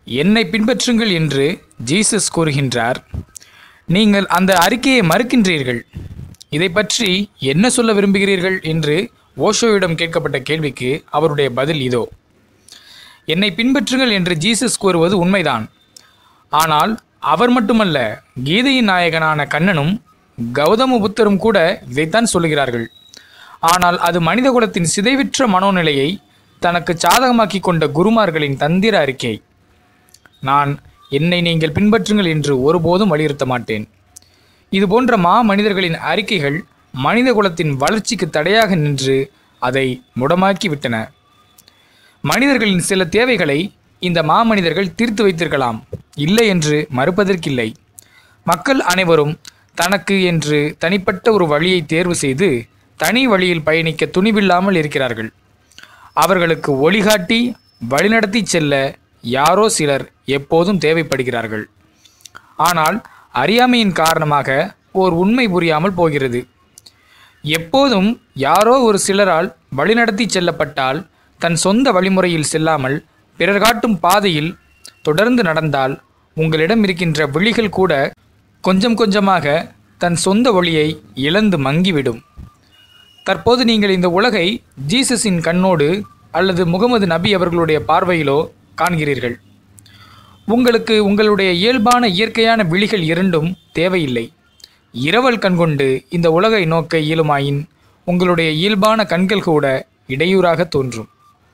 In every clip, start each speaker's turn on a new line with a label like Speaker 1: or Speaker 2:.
Speaker 1: என்னை பின்பற்றுங்கள் என்று ஜீசஸ் கூறுகின்றார் நீங்கள் அந்த அறிக்கையை மறுக்கின்றீர்கள் இதை பற்றி என்ன சொல்ல விரும்புகிறீர்கள் என்று ஓஷோவிடம் கேட்கப்பட்ட கேள்விக்கு அவருடைய பதில் இதோ என்னை பின்பற்றுங்கள் என்று ஜீசஸ் கூறுவது உண்மைதான் ஆனால் அவர் மட்டுமல்ல கீதையின் நாயகனான கண்ணனும் கௌதம புத்தரும் கூட இதைத்தான் சொல்லுகிறார்கள் ஆனால் அது மனிதகுலத்தின் சிதைவிற்ற மனோநிலையை தனக்கு சாதகமாக்கி கொண்ட குருமார்களின் தந்திர அறிக்கை நான் என்னை நீங்கள் பின்பற்றுங்கள் என்று ஒருபோதும் வலியுறுத்த மாட்டேன் இது போன்ற மா மனிதர்களின் அறிக்கைகள் மனித குலத்தின் வளர்ச்சிக்கு தடையாக நின்று அதை முடமாக்கி விட்டன மனிதர்களின் சில தேவைகளை இந்த மாமனிதர்கள் தீர்த்து வைத்திருக்கலாம் இல்லை என்று மறுப்பதற்கில்லை மக்கள் அனைவரும் தனக்கு என்று தனிப்பட்ட ஒரு வழியை தேர்வு செய்து தனி வழியில் பயணிக்க துணிவில்லாமல் இருக்கிறார்கள் அவர்களுக்கு ஒளிகாட்டி வழிநடத்தி செல்ல யாரோ சிலர் எப்போதும் தேவைப்படுகிறார்கள் ஆனால் அறியாமையின் காரணமாக ஓர் உண்மை புரியாமல் போகிறது எப்போதும் யாரோ ஒரு சிலரால் வழிநடத்தி செல்லப்பட்டால் தன் சொந்த வழிமுறையில் செல்லாமல் பிறர் காட்டும் பாதையில் தொடர்ந்து நடந்தால் உங்களிடம் இருக்கின்ற விழிகள் கூட கொஞ்சம் கொஞ்சமாக தன் சொந்த ஒளியை இழந்து மங்கிவிடும் தற்போது நீங்கள் இந்த உலகை ஜீசஸின் கண்ணோடு அல்லது முகமது நபி அவர்களுடைய பார்வையிலோ காண்கிறீர்கள் உங்களுக்கு உங்களுடைய இயல்பான இயற்கையான விழிகள் இரண்டும் தேவையில்லை இரவல் கண்கொண்டு இந்த உலகை நோக்க இயலுமாயின் உங்களுடைய இயல்பான கண்கள் கூட இடையூறாக தோன்றும்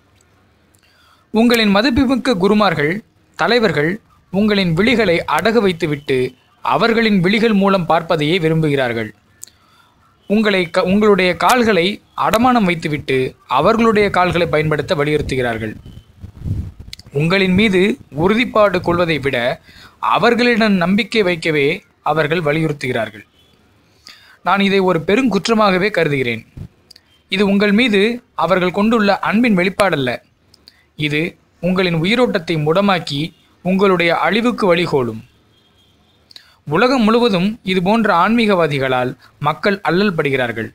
Speaker 1: உங்களின் மதிப்புமிக்க குருமார்கள் தலைவர்கள் உங்களின் விழிகளை அடகு வைத்துவிட்டு அவர்களின் விழிகள் மூலம் பார்ப்பதையே விரும்புகிறார்கள் உங்களை க உங்களுடைய கால்களை அடமானம் வைத்துவிட்டு அவர்களுடைய கால்களை பயன்படுத்த வலியுறுத்துகிறார்கள் உங்களின் மீது உறுதிப்பாடு கொள்வதை விட அவர்களிடம் நம்பிக்கை வைக்கவே அவர்கள் வலியுறுத்துகிறார்கள் நான் இதை ஒரு பெருங்குற்றமாகவே கருதுகிறேன் இது உங்கள் மீது அவர்கள் கொண்டுள்ள அன்பின் வெளிப்பாடல்ல இது உங்களின் உயிரோட்டத்தை முடமாக்கி உங்களுடைய அழிவுக்கு வழிகோலும் உலகம் முழுவதும் இது போன்ற ஆன்மீகவாதிகளால் மக்கள் அல்லல் படுகிறார்கள்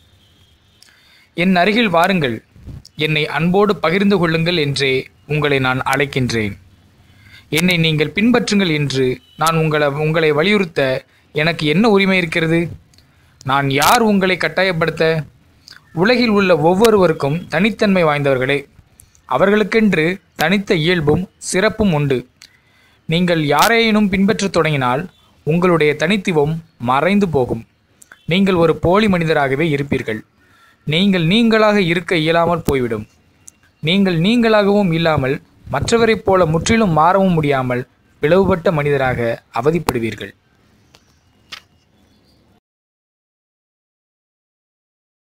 Speaker 1: என் அருகில் வாருங்கள் என்னை அன்போடு பகிர்ந்து கொள்ளுங்கள் என்றே உங்களை நான் அழைக்கின்றேன் என்னை நீங்கள் பின்பற்றுங்கள் என்று நான் உங்களை உங்களை வலியுறுத்த எனக்கு என்ன உரிமை இருக்கிறது நான் யார் உங்களை கட்டாயப்படுத்த உலகில் உள்ள ஒவ்வொருவருக்கும் தனித்தன்மை வாய்ந்தவர்களே அவர்களுக்கென்று தனித்த இயல்பும் சிறப்பும் உண்டு நீங்கள் யாரேனும் பின்பற்றத் தொடங்கினால் உங்களுடைய தனித்துவம் மறைந்து போகும் நீங்கள் ஒரு போலி மனிதராகவே இருப்பீர்கள் நீங்கள் நீங்களாக இருக்க இயலாமல் போய்விடும் நீங்கள் நீங்களாகவும் இல்லாமல் மற்றவரைப் போல முற்றிலும் மாறவும் முடியாமல் பிளவுபட்ட மனிதராக அவதிப்படுவீர்கள்